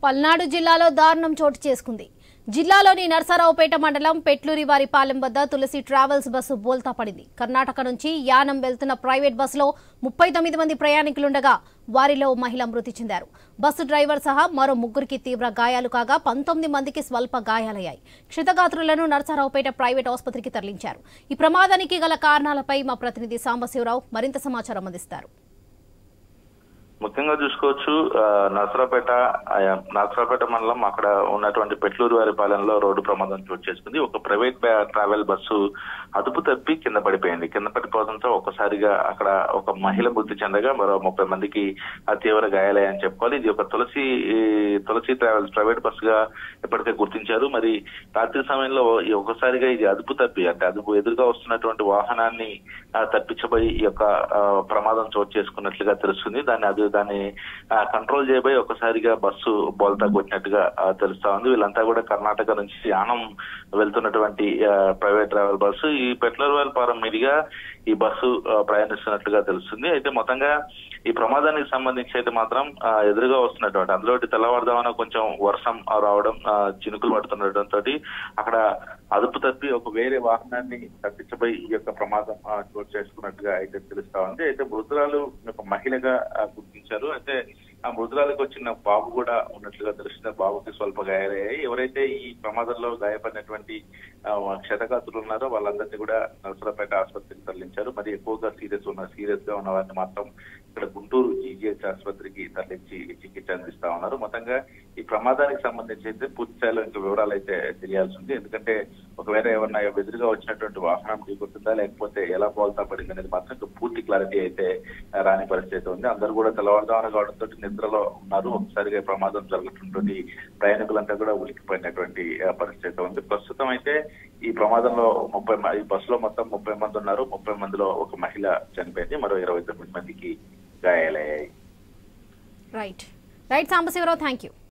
పల్నాడు జిల్లాలో దారుణం చోటు చేసుకుంది జిల్లాలోని నర్సరావుపేట మండలం పెట్లూరి వారిపాలెం వద్ద తులసి ట్రావెల్స్ బస్సు బోల్తా పడింది కర్ణాటక నుంచి యానం వెళ్తున్న ప్రైవేట్ బస్సులో ముప్పై తొమ్మిది మంది ప్రయాణికులుండగా వారిలో మహిళ మృతి చెందారు బస్సు డ్రైవర్ సహా మరో ముగ్గురికి తీవ్ర గాయాలు కాగా పంతొమ్మిది మందికి స్వల్ప గాయాలయ్యాయి క్షతగాత్రులను నర్సరావుపేట ప్రైవేట్ ఆసుపత్రికి తరలించారు ఈ ప్రమాదానికి గల కారణాలపై మా ప్రతినిధి సాంబశివరావు మరింత సమాచారం అందిస్తారు ముఖ్యంగా చూసుకోవచ్చు ఆ, నరసరావుపేట ఆ, నరసరావుపేట మండలం అక్కడ ఉన్నటువంటి పెట్లూరు వారి పాలెంలో రోడ్డు ప్రమాదం చోటు చేసుకుంది ఒక ప్రైవేట్ బ్యా- ట్రావెల్ బస్సు అదుపు తప్పి కింద పడిపోయింది కింద పడిపోవడంతో ఒక్కసారిగా అక్కడ ఒక మహిళ మృతి చెందగా మరో ముప్పై మందికి ఆ తీవ్ర గాయాలయ్యని చెప్పుకోవాలి ఇది ఒక తులసి ఈ తులసి ట్రావెల్స్ ప్రైవేట్ బస్సుగా ఇప్పటికే గుర్తించారు మరి రాత్రి సమయంలో ఈ ఒక్కసారిగా ఇది అదుపు తప్పి అంటే అదుపు ఎదురుగా వస్తున్నటువంటి వాహనాన్ని ఆ, తప్పించబోయి ఈ యొక్క ఆ, ప్రమాదం చోటు చేసుకున్నట్లుగా తెలుస్తుంది దాన్ని అది దాన్ని ఆ, కంట్రోల్ చేయబోయి ఒకసారిగా బస్సు బోల్తా కొట్టినట్టుగా ఆ, తెలుస్తా ఉంది వీళ్ళంతా కూడా కర్ణాటక నుంచి యానం వెళ్తున్నటువంటి ఆ, ప్రైవేట్ ట్రావెల్ బస్సు ఈ పెట్రోల్ పారం మీదుగా ఈ బస్సు ఆ, ప్రయాణిస్తున్నట్లుగా తెలుస్తుంది అయితే మొత్తంగా ఈ ప్రమాదానికి సంబంధించి అయితే మాత్రం ఆ, ఎదురుగా వస్తున్నటువంటి అందులో తెల్లవారుదామన కొంచెం వర్షం ఆ, రావడం ఆ, చినుకులు పడుతుండటంతో అక్కడ అదుపు తప్పి ఒక వేరే వాహనాన్ని తప్పించబోయి ఈ యొక్క ప్రమాదం ఆ, చోటు చేసుకున్నట్టుగా అయితే తెలుస్తా ఉంది అయితే మృతురాలు ఒక మహిళగా ఆ, గుర్తించారు అయితే ఆ మృతురాలకు వచ్చిన బాబు కూడా ఉన్నట్లుగా తెలుస్తుంది ఆ బాబుకి స్వల్ప గాయాలయ్యాయి ఎవరైతే ఈ ప్రమాదంలో గాయపడినటువంటి ఆ, క్షతగాత్రులు ఉన్నారో వాళ్ళందరినీ కూడా నరసరాపేట ఆసుపత్రికి తరలించారు మరి ఎక్కువగా సీరియస్ ఉన్న సీరియస్ గా ఉన్న వారిని మాత్రం ఇక్కడ గుంటూరు జీజీహెచ్ ఆసుపత్రికి తరలించి చికిత్స అందిస్తా ఉన్నారు మొత్తంగా ఈ ప్రమాదానికి సంబంధించి అయితే పూర్తి స్థాయిలో ఇంకా వివరాలు అయితే తెలియాల్సి ఉంది ఎందుకంటే ఒకవేళ ఏమన్నా ఎదురుగా వచ్చినటువంటి వాహనం ఢీకొట్టిందా లేకపోతే ఎలా బోల్తా పడింది అనేది మాత్రం ఇంకా పూర్తి క్లారిటీ అయితే ఆ, రాని పరిస్థితి అయితే ఉంది అందరూ కూడా తెల్లవారుజామున కావడంతో నిద్రలో ఉన్నారు ఒకసారిగా ఈ ప్రమాదం జరుగుతున్నటువంటి ప్రయాణికులంతా కూడా ఉలికిపోయినటువంటి ఆ, పరిస్థితి అయితే ఉంది ప్రస్తుతం అయితే ఈ ప్రమాదంలో ముప్పై మ- ఈ బస్సులో మొత్తం ముప్పై మంది ఉన్నారు ముప్పై మందిలో ఒక మహిళ చనిపోయింది మరో ఇరవై తొమ్మిది మందికి గాయాలయ్యాయి right right Sambasiva Rao thank you